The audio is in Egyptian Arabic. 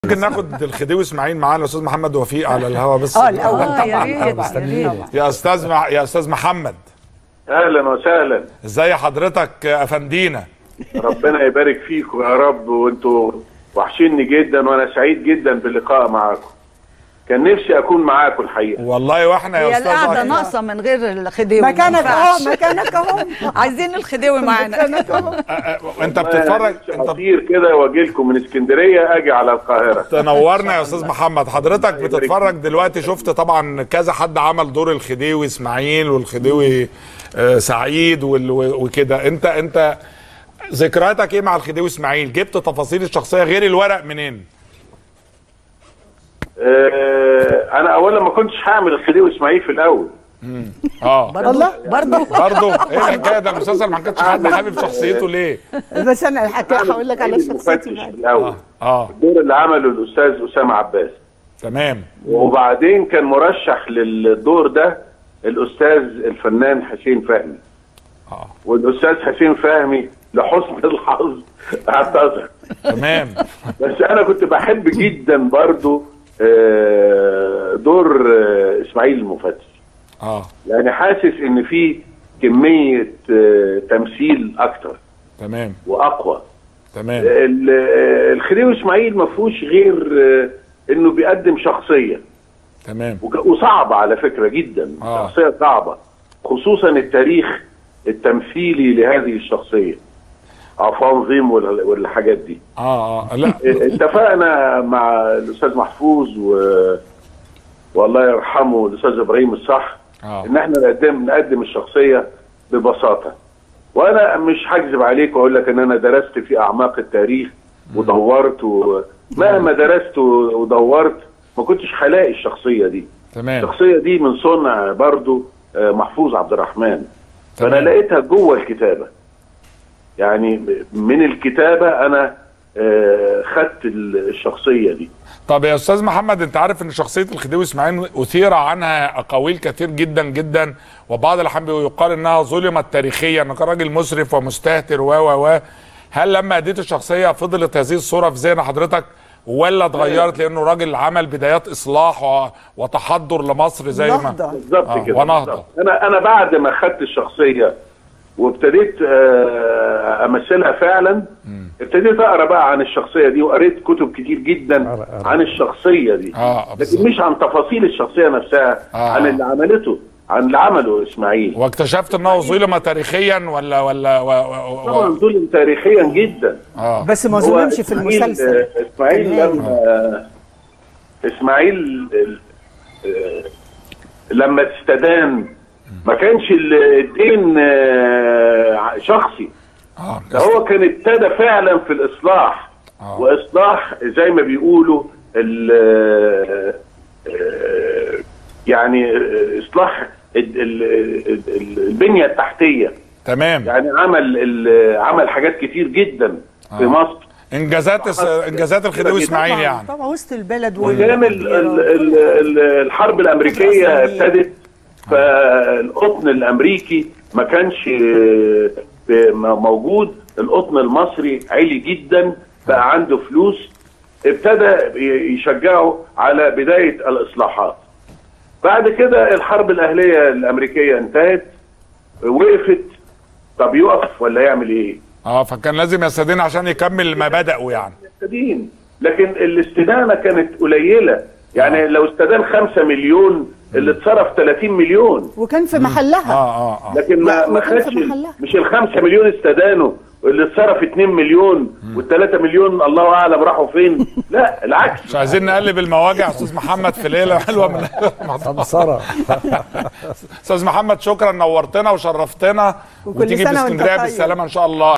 ممكن ناخد الخديوي اسماعيل معانا الاستاذ محمد وفيق على الهوا بس اه الاول اه يا طبعا ريت طبعا يا ريت يا استاذ مع... يا استاذ محمد اهلا وسهلا ازي حضرتك يا افندينا ربنا يبارك فيكم يا رب وانتوا وحشيني جدا وانا سعيد جدا باللقاء معاكم كان نفسي اكون معاكم الحقيقه والله واحنا يا هي استاذ القعده أكرم. ناقصه من غير الخديوي ما مكانك ينفعش. اهو مكانك اهو عايزين الخديوي معانا مكانك اهو أ- أ- انت بتتفرج انت اطير كده واجي لكم من اسكندريه اجي على القاهره تنورنا يا استاذ محمد حضرتك بتتفرج دلوقتي شفت طبعا كذا حد عمل دور الخديوي اسماعيل والخديوي آه، سعيد وال- و- وكده انت انت ذكرياتك ايه مع الخديوي اسماعيل جبت تفاصيل الشخصيه غير الورق منين آه انا اولا ما كنتش هعمل الخديوي اسماعيل في الاول اه الله برضه برضه ايه الحكايه ده المسلسل ما كانش حد حابب شخصيته ليه بس انا الحكايه هقول لك على المفتش شخصيتي في بعد. الاول اه الدور اللي عمله الاستاذ اسامه عباس تمام وبعدين كان مرشح للدور ده الاستاذ الفنان حسين فهمي اه والاستاذ حسين فهمي لحسن الحظ اعتذر تمام بس انا كنت بحب جدا برضو آه، دور آه، اسماعيل المفتش اه يعني حاسس ان في كميه آه، تمثيل اكتر تمام واقوى تمام ال- آه، الخديوي اسماعيل ما فيهوش غير آه، انه بيقدم شخصيه تمام وك- وصعبه على فكره جدا آه. شخصيه صعبه خصوصا التاريخ التمثيلي لهذه الشخصيه عفانظيم وال- والحاجات دي اه اه لا اتفقنا مع الاستاذ محفوظ و... والله يرحمه الاستاذ ابراهيم الصح اه ان احنا نقدم نقدم الشخصيه ببساطه وانا مش هكذب عليك واقول لك ان انا درست في اعماق التاريخ ودورت ومهما درست ودورت ما كنتش هلاقي الشخصيه دي تمام الشخصيه دي من صنع برضو آه، محفوظ عبد الرحمن فانا تمام. لقيتها جوه الكتابه يعني من الكتابه انا آه، خدت ال- الشخصيه دي طب يا استاذ محمد انت عارف ان شخصيه الخديوي اسماعيل اثير عنها اقاويل كتير جدا جدا وبعض الاحيان يقال انها ظلمت تاريخيا انه كان راجل مسرف ومستهتر و و و هل لما اديت الشخصيه فضلت هذه الصوره في ذهن حضرتك ولا اتغيرت لانه راجل عمل بدايات اصلاح و- وتحضر لمصر زي ما نهضة. بالظبط آه، كده ونهضة. بالظبط. انا انا بعد ما خدت الشخصيه وابتديت آه، امثلها فعلا ابتديت اقرا بقى عن الشخصيه دي وقريت كتب كتير جدا عن الشخصيه دي آه، بالظبط. لكن مش عن تفاصيل الشخصيه نفسها آه. عن اللي عملته عن اللي عمله اسماعيل واكتشفت انه ظلم تاريخيا ولا ولا و و طبعا و ظلم تاريخيا جدا اه بس ما هو ظلمش في إسماعيل- المسلسل آه، اسماعيل كمان. لما اسماعيل آه، لما استدان ما كانش ال- الدين آه، شخصي اه ده هو كان ابتدى فعلا في الاصلاح آه. واصلاح زي ما بيقولوا ال- آه، يعني اصلاح ال- ال- ال- البنيه التحتيه تمام يعني عمل ال- عمل حاجات كتير جدا في آه. مصر انجازات انجازات الخديوي اسماعيل طبعا يعني طبعا وسط البلد وكان ال- ال- ال- ال- الحرب الامريكيه العثمانية. ابتدت فالقطن الامريكي ما كانش آه، ب- موجود القطن المصري عالي جدا بقى عنده فلوس ابتدى ي- يشجعه على بدايه الاصلاحات بعد كده الحرب الاهليه الامريكيه انتهت وقفت طب يقف ولا يعمل ايه؟ اه فكان لازم يستدين عشان يكمل ما بدأوا يعني مستدين لكن الاستدانه كانت قليله يعني لو استدان 5 مليون اللي اتصرف 30 مليون وكان في اه محلها اه اه لكن ما لا، ما وكان في خدش محلها. مش ال 5 مليون استدانوا اللي اتصرف 2 مليون وال 3 مليون الله اعلم راحوا فين لا العكس مش عايزين نقلب المواجع يا استاذ محمد في ليله حلوه من سمسرة استاذ محمد شكرا نورتنا وشرفتنا وكل وتيجي سنة وانت باسكندريه طيب. بالسلامه ان شاء الله